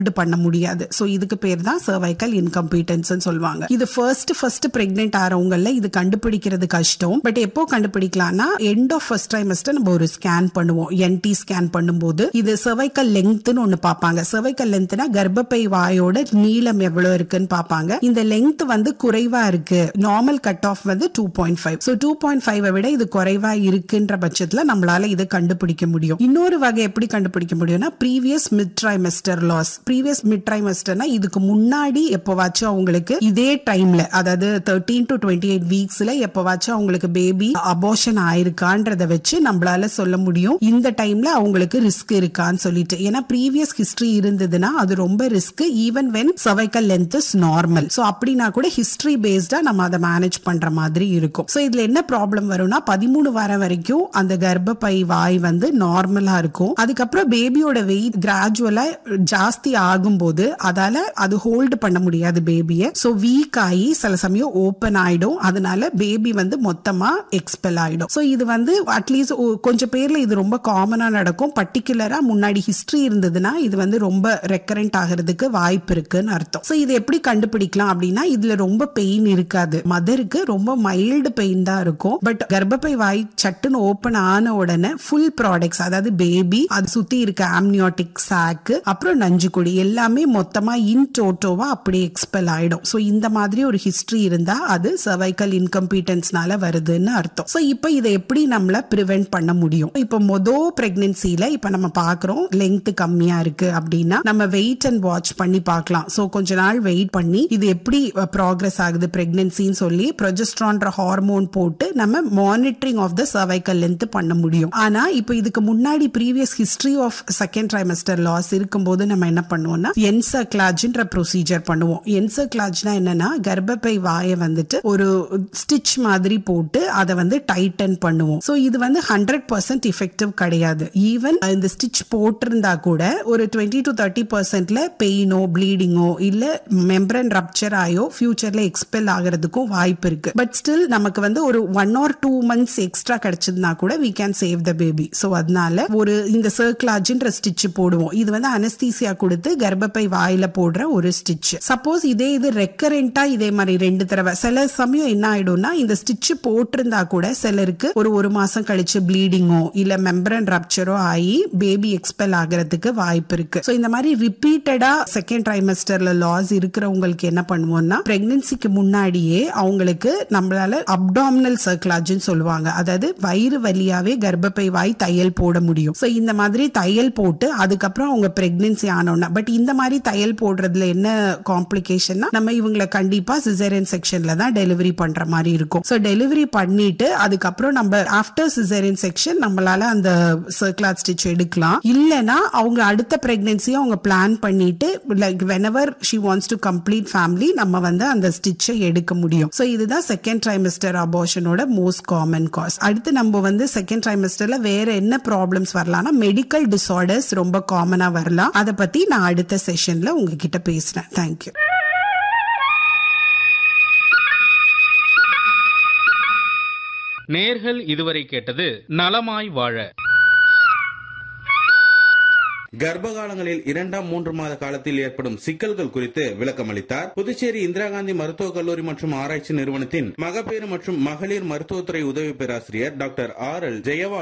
இது பண்ண முடியாது சோ இதுக்கு பேர் தான் சர்வைக்கல் இன்கம்பீட்டன்ஸ் சொல்லுவாங்க இது ஃபர்ஸ்ட் ஃபர்ஸ்ட் பிரெக்னென்ட் ஆறவங்கல இது கண்டுபிடிக்கிறது கஷ்டம் பட் எப்போ கண்டுபிடிக்கலாம்னா எண்ட் ஆஃப் ஃபர்ஸ்ட் ட்ரைமஸ்டர் நம்ம ஒரு ஸ்கேன் பண்ணுவோம் என்டி ஸ்கேன் பண்ணும்போது இது சர்வைக்கல் லெங்க்த்னு ஒன்னு பார்ப்பாங்க சர்வைக்கல் லெங்க்த்னா கர்ப்பப்பை வாயோட நீளம் எவ்வளவு இருக்குன்னு பார்ப்பாங்க இந்த லெங்த் வந்து குறைவா இருக்கு நார்மல் கட் ஆஃப் வந்து two point five so two point five விட இது குறைவா இருக்குன்ற பட்சத்துல நம்மளால இதை கண்டுபிடிக்க முடியும் இன்னொரு வகை எப்படி கண்டுபிடிக்க முடியும்னா previous mid trimester loss previous mid ட்ரைமெஸ்டர்னா இதுக்கு முன்னாடி எப்பவாச்சும் அவங்களுக்கு இதே டைம்ல அதாவது தேர்ட்டீன் டு டுவெண்ட்டி எயிட் வீக்ஸ்ல எப்பவாச்சும் அவங்களுக்கு பேபி அபோஷன் ஆயிருக்கான்றத வச்சு நம்மளால சொல்ல முடியும் இந்த டைம்ல அவங்களுக்கு ரிஸ்க் இருக்கான்னு சொல்லிட்டு ஏன்னா ப்ரீவியஸ் ஹிஸ்டரி இருந்ததுன்னா அது ரொம்ப risk even when cervical length is normal so அப்படின்னா கூட ஹிஸ்டரி பேஸ்டா நம்ம அதை மேனேஜ் பண்ற மாதிரி இருக்கும் ஸோ இதுல என்ன ப்ராப்ளம் வரும்னா பதிமூணு வாரம் வரைக்கும் அந்த கர்ப்பப்பை வாய் வந்து நார்மலா இருக்கும் அதுக்கப்புறம் பேபியோட வெயிட் கிராஜுவலா ஜாஸ்தி ஆகும்போது அதால அது ஹோல்டு பண்ண முடியாது பேபிய சோ வீக் ஆகி சில சமயம் ஓபன் ஆயிடும் அதனால பேபி வந்து மொத்தமா எக்ஸ்பெல் ஆயிடும் சோ இது வந்து அட்லீஸ்ட் கொஞ்சம் பேர்ல இது ரொம்ப காமனா நடக்கும் பர்டிகுலரா முன்னாடி ஹிஸ்டரி இருந்ததுன்னா இது வந்து ரொம்ப ரெக்கரண்ட் ஆகிறதுக்கு வாய்ப்பு இருக்குன்னு அர்த்தம் சோ இது எப்படி கண்டுபிடிக்கலாம் அப்படின்னா இதுல ரொம்ப பெயின் இருக்காது மதருக்கு ரொம்ப மைல்டு பெயின் தான் இருக்கும் பட் கர்ப்பப்பை வாய் சட்டுன்னு ஓபன் ஆன உடனே ஃபுல் ப்ராடக்ட்ஸ் அதாவது பேபி அது சுத்தி இருக்க ஆம்னியோட்டிக் சாக்கு அப்புறம் நஞ்சுக்குடி எல்லாமே மொத்தமா இன் டோட்டோவா அப்படியே எக்ஸ்பெல் ஆயிடும் சோ இந்த மாதிரி ஒரு ஹிஸ்டரி இருந்தா அது சர்வைக்கல் இன்கம்பீட்டன்ஸ்னால வருதுன்னு அர்த்தம் சோ இப்போ இதை எப்படி நம்மள ப்ரிவென்ட் பண்ண முடியும் இப்போ மொத பிரெக்னன்சில இப்ப நம்ம பாக்குறோம் லெங்த் கம்மியா இருக்கு அப்படின்னா நம்ம வெயிட் அண்ட் வாட்ச் பண்ணி பார்க்கலாம் சோ கொஞ்ச நாள் வெயிட் பண்ணி இது எப்படி ப்ராக்ரஸ் ஆகுது பிரெக்னன்சின்னு சொல்லி ப்ரொஜெஸ்ட்ரான்ற ஹார்மோன் போட்டு நம்ம monitoring of the cervical length பண்ண முடியும் ஆனா இப்போ இதுக்கு முன்னாடி previous history of second trimester loss இருக்கும்போது நம்ம என்ன பண்ணுவோம்னா என்சர்கிளாஜ்ன்ற ப்ரொசீஜர் பண்ணுவோம் என்சர்கிளாஜ்னா என்னன்னா கர்ப்பப்பை வாயை வந்துட்டு ஒரு ஸ்டிச் மாதிரி போட்டு அதை வந்து டைட்டன் பண்ணுவோம் சோ இது வந்து ஹண்ட்ரட் பர்சன்ட் இஃபெக்டிவ் கிடையாது ஈவன் இந்த ஸ்டிச் போட்டிருந்தா கூட ஒரு டுவெண்ட்டி டு தேர்ட்டி பர்சன்ட்ல பெயினோ ப்ளீடிங்கோ இல்ல மெம்பரன் ரப்சர் ஆயோ ஃபியூச்சர்ல எக்ஸ்பெல் ஆகிறதுக்கும் வாய்ப்பு இருக்கு பட் ஸ்டில் நமக்கு வந்து ஒரு one or two months extra கிடைச்சதுனா கூட we can save the baby so அதனால ஒரு இந்த சர்க்லாஜ்ன்ற ஸ்டிச் போடுவோம் இது வந்து அனஸ்தீசியா கொடுத்து கர்ப்பப்பை வாயில போடுற ஒரு ஸ்டிச் சப்போஸ் இதே இது ரெக்கரண்டா இதே மாதிரி ரெண்டு தடவை சில சமயம் என்ன ஆயிடும்னா இந்த ஸ்டிச் போட்டிருந்தா கூட சிலருக்கு ஒரு ஒரு மாசம் கழிச்சு ப்ளீடிங்கோ இல்ல மெம்பரன் ரப்சரோ ஆகி பேபி எக்ஸ்பெல் ஆகிறதுக்கு வாய்ப்பு இருக்கு சோ இந்த மாதிரி ரிப்பீட்டடா செகண்ட் ட்ரைமஸ்டர்ல லாஸ் இருக்கிறவங்களுக்கு என்ன பண்ணுவோம்னா பிரெக்னன்சிக்கு முன்னாடியே அவங்களுக்கு நம்மளால அப்டாமினல் சர்க்லாஜ்னு சொல்லுவாங்க அதாவது வயிறு வழியாவே கர்ப்பப்பை வாய் தையல் போட முடியும் சோ இந்த மாதிரி தையல் போட்டு அதுக்கப்புறம் அவங்க பிரெக்னன்சி ஆனோம்னா பட் இந்த மாதிரி தையல் போடுறதுல என்ன காம்ப்ளிகேஷன்னா நம்ம இவங்களை கண்டிப்பா சிசேரியன் செக்ஷன்ல தான் டெலிவரி பண்ற மாதிரி இருக்கும் சோ டெலிவரி பண்ணிட்டு அதுக்கப்புறம் நம்ம ஆஃப்டர் சிசேரியன் செக்ஷன் நம்மளால அந்த சர்க்லாட் ஸ்டிச் எடுக்கலாம் இல்லனா அவங்க அடுத்த பிரெக்னன்சியை அவங்க பிளான் பண்ணிட்டு like whenever she wants to complete family நம்ம வந்து அந்த ஸ்டிச்சை எடுக்க முடியும் சோ இதுதான் செகண்ட் ட்ரைமஸ்டர் அபார்ஷனோட மோஸ்ட் காமன் காஸ் அடுத்து நம்ம வந்து செகண்ட் ட்ரைமஸ்டர்ல வேற என்ன ப்ராப்ளம்ஸ் வரலாம்னா மெடிக்கல் டிசார்டர்ஸ் ரொம்ப காமனா வரலாம் அதை பத்தி நான் அடுத்த செஷன்ல உங்ககிட்ட பேசுறேன் தேங்க்யூ நேர்கள் இதுவரை கேட்டது நலமாய் வாழ கர்ப்ப காலங்களில் இரண்டாம் மூன்று மாத காலத்தில் ஏற்படும் சிக்கல்கள் குறித்து விளக்கமளித்தார் புதுச்சேரி இந்திரா காந்தி மருத்துவக் கல்லூரி மற்றும் ஆராய்ச்சி நிறுவனத்தின் மகப்பேறு மற்றும் மகளிர் மருத்துவத்துறை உதவி பேராசிரியர் டாக்டர் ஆர் எல் ஜெயவாணி